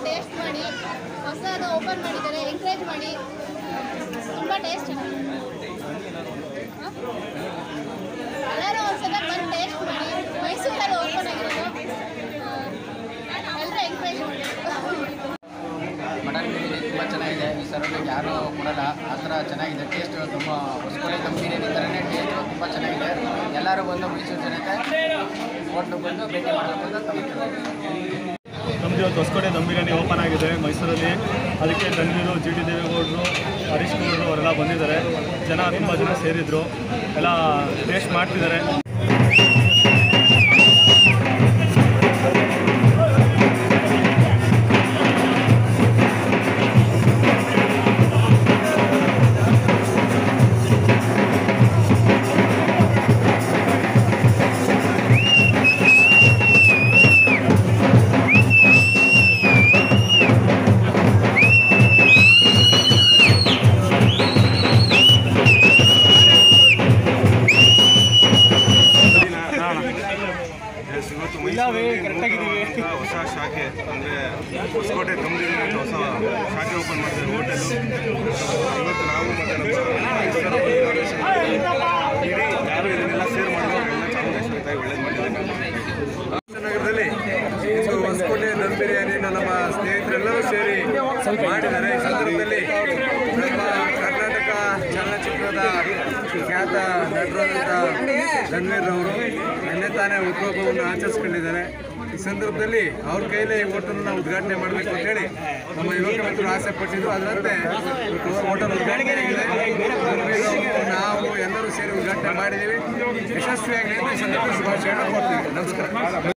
Taste ಮಾಡಿ ಹೊಸದು open ಮಾಡಿದ್ದಾರೆ ಎಂಕರೇಜ್ ಮಾಡಿ ತುಂಬ ಟೇಸ್ಟ್ ಚೆನ್ನಾಗಿದೆ ಹ? ಎಲ್ಲರೂ ಒಂದ್ಸಲ ಬಂದು ಟೇಸ್ಟ್ ಮಾಡಿ ಮೈಸೂರಲ್ಲಿ ಓಪನ್ ಆಗಿರೋದು ಎಲ್ಲರೂ ಎಂಕರೇಜ್ ಮಾಡಿ ಮಟನ್ ಬಿರಿಯಾನಿ ತುಂಬ ಚೆನ್ನಾಗಿದೆ ಈ ಸರೌಂಡಿಂಗ್ ಯಾರೂ ಕೊಡಲ್ಲ ಆ ಥರ ಚೆನ್ನಾಗಿದೆ ಟೇಸ್ಟ್ ತುಂಬ ಹೊಸಕೋಟೆ ದಮ್ ಬಿರಿಯಾನಿ ಥರನೇ ಟೇಸ್ಟು ತುಂಬ ಚೆನ್ನಾಗಿದೆ ಎಲ್ಲರೂ ಬಂದು ಮೈಸೂರು ಜನತೆ ಹೋಟ್ಲು ಬಂದು ಭೇಟಿ ಮಾಡಬೇಕು ಅಂತ ತಗೊಳ್ತಾರೆ ನಮ್ಮದು ಇವತ್ತು ಹೊಸಕೋಟೆ ದಮ್ ಬಿರಿಯಾನಿ ಓಪನ್ ಆಗಿದೆ ಮೈಸೂರಲ್ಲಿ ಅದಕ್ಕೆ ಧನ್ವೀರು ಜಿ ಟಿ ದೇವೇಗೌಡರು ಹರೀಶ್ ಗೌಡರು ಅವರೆಲ್ಲ ಬಂದಿದ್ದಾರೆ ಜನ ತುಂಬ ಜನ ಸೇರಿದ್ರು ಎಲ್ಲ ಟೇಸ್ಟ್ ಮಾಡ್ತಿದ್ದಾರೆ ಎಸ್, ಇವತ್ತು ಮೈಸೂರಲ್ಲಿ ನೂತನವಾದಂಥ ಹೊಸ ಶಾಖೆ ಅಂದರೆ ಹೊಸಕೋಟೆ ತಂಬೂರಿನ ಅಂತ ಹೊಸ ಶಾಖೆ ಓಪನ್ ಮಾಡಿದ್ದಾರೆ ಹೋಟೆಲು ಇವತ್ತು ನಾವು ಮತ್ತು ನಮ್ಮ ಮೈಸೂರ ಫೌಂಡೇಶನ್ ಇಡೀ ಯಾರು ಇದನ್ನೆಲ್ಲ ಸೇರ್ ಮಾಡಿದವರೆಲ್ಲ ಚಾಮುಂಡೇಶ್ವರಿ ತಾಯಿ ಒಳ್ಳೇದು ಮಾಡಿದ್ದಾರೆ ನಗರದಲ್ಲಿ ಇದು ಹೊಸಕೋಟೆ ದಮ್ ಬಿರಿಯಾನಿನ ನಮ್ಮ ಸ್ನೇಹಿತರೆಲ್ಲರೂ ಸೇರಿ ಮಾಡಿದ್ದಾರೆ ಈ ಸಂದರ್ಭದಲ್ಲಿ ನಮ್ಮ ಕರ್ನಾಟಕ ಚಲನಚಿತ್ರದ ಖ್ಯಾತ ನಟರಾದಂಥ ಧನ್ವೀರ್ ಅವರು ನಿನ್ನೆ ತಾನೇ ಹುಟ್ಟುಹಬ್ಬವನ್ನು ಆಚರಿಸ್ಕೊಂಡಿದ್ದಾರೆ ಈ ಸಂದರ್ಭದಲ್ಲಿ ಅವ್ರ ಕೈಲೇ ಈ ಹೋಟೆಲ್ನ ಉದ್ಘಾಟನೆ ಮಾಡಬೇಕು ಅಂತ ಹೇಳಿ ನಮ್ಮ ಯುವಕ ಮಿತ್ರರು ಆಸೆ ಪಟ್ಟಿದ್ರು ಅದರಂತೆ ಇವತ್ತು ಹೋಟೆಲ್ ಉದ್ಘಾಟನೆ ಆಗಿದೆ ಧನ್ವೀರ್ ಅವರು, ನಾವು ಎಲ್ಲರೂ ಸೇರಿ ಉದ್ಘಾಟನೆ ಮಾಡಿದ್ದೀವಿ ಯಶಸ್ವಿಯಾಗಲಿ ಅಂತ ಈ ಸಂದರ್ಭ ಶುಭಾಶಯಗಳನ್ನು ಕೊಡ್ತೀವಿ ನಮಸ್ಕಾರ